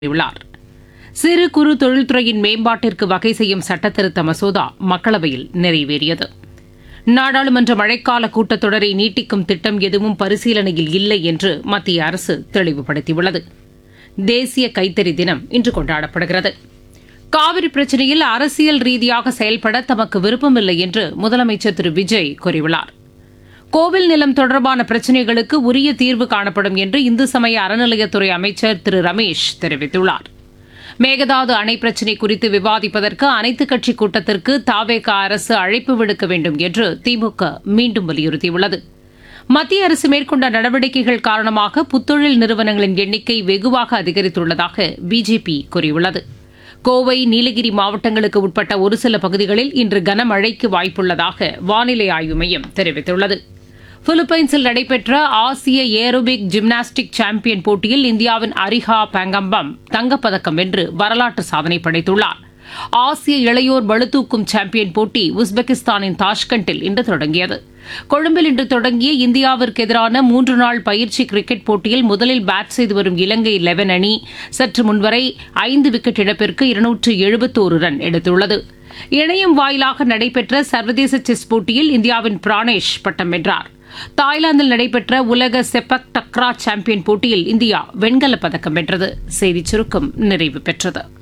கூறியுள்ளார் சிறு குறு தொழில்துறையின் மேம்பாட்டிற்கு வகை செய்யும் சட்டத்திருத்த மசோதா மக்களவையில் நிறைவேறியது நாடாளுமன்ற மழைக்கால கூட்டத்தொடரை நீட்டிக்கும் திட்டம் எதுவும் பரிசீலனையில் இல்லை என்று மத்திய அரசு தெளிவுபடுத்தியுள்ளது தேசிய கைத்தறி தினம் இன்று கொண்டாடப்படுகிறது காவிரி பிரச்சினையில் அரசியல் ரீதியாக செயல்பட தமக்கு விருப்பமில்லை என்று முதலமைச்சர் திரு விஜய் கூறியுள்ளார் கோவில் நிலம் தொடர்பான பிரச்சினைகளுக்கு உரிய தீர்வு காணப்படும் என்று இந்து சமய அறநிலையத்துறை அமைச்சர் திரு ரமேஷ் தெரிவித்துள்ளார் மேகதாது அணை பிரச்சினை குறித்து விவாதிப்பதற்கு அனைத்துக் கட்சி கூட்டத்திற்கு தாவேக அரசு அழைப்பு விடுக்க வேண்டும் என்று திமுக மீண்டும் வலியுறுத்தியுள்ளது மத்திய அரசு மேற்கொண்ட நடவடிக்கைகள் காரணமாக புத்தொழில் நிறுவனங்களின் எண்ணிக்கை வெகுவாக அதிகரித்துள்ளதாக பிஜேபி கூறியுள்ளது கோவை நீலகிரி மாவட்டங்களுக்கு உட்பட்ட ஒரு சில பகுதிகளில் இன்று கனமழைக்கு வாய்ப்புள்ளதாக வானிலை ஆய்வு மையம் தெரிவித்துள்ளது பிலிப்பைன்ஸில் நடைபெற்ற ஆசிய ஏரோபிக் ஜிம்னாஸ்டிக் சாம்பியன் போட்டியில் இந்தியாவின் அரிஹா பேங்கம்பம் தங்கப்பதக்கம் வென்று வரலாற்று சாதனை படைத்துள்ளார் ஆசிய இளையோர் பளுதூக்கும் சாம்பியன் போட்டி உஸ்பெகிஸ்தானின் தாஷ்கண்டில் இன்று தொடங்கியது கொழும்பில் இன்று தொடங்கிய இந்தியாவிற்கு எதிரான மூன்று நாள் பயிற்சி கிரிக்கெட் போட்டியில் முதலில் பேட் செய்து வரும் இலங்கை லெவன் அணி சற்று முன்வரை ஐந்து விக்கெட் இழப்பிற்கு இருநூற்று எழுபத்தோரு ரன் எடுத்துள்ளது இணையம் வாயிலாக நடைபெற்ற சர்வதேச செஸ் போட்டியில் இந்தியாவின் பிரானேஷ் பட்டம் வென்றார் தாய்லாந்தில் நடைபெற்ற உலக செப்பக் டக்ரா சாம்பியன் போட்டியில் இந்தியா வெண்கலப் பதக்கம் வென்றது செய்திச் சுருக்கம் நிறைவு பெற்றது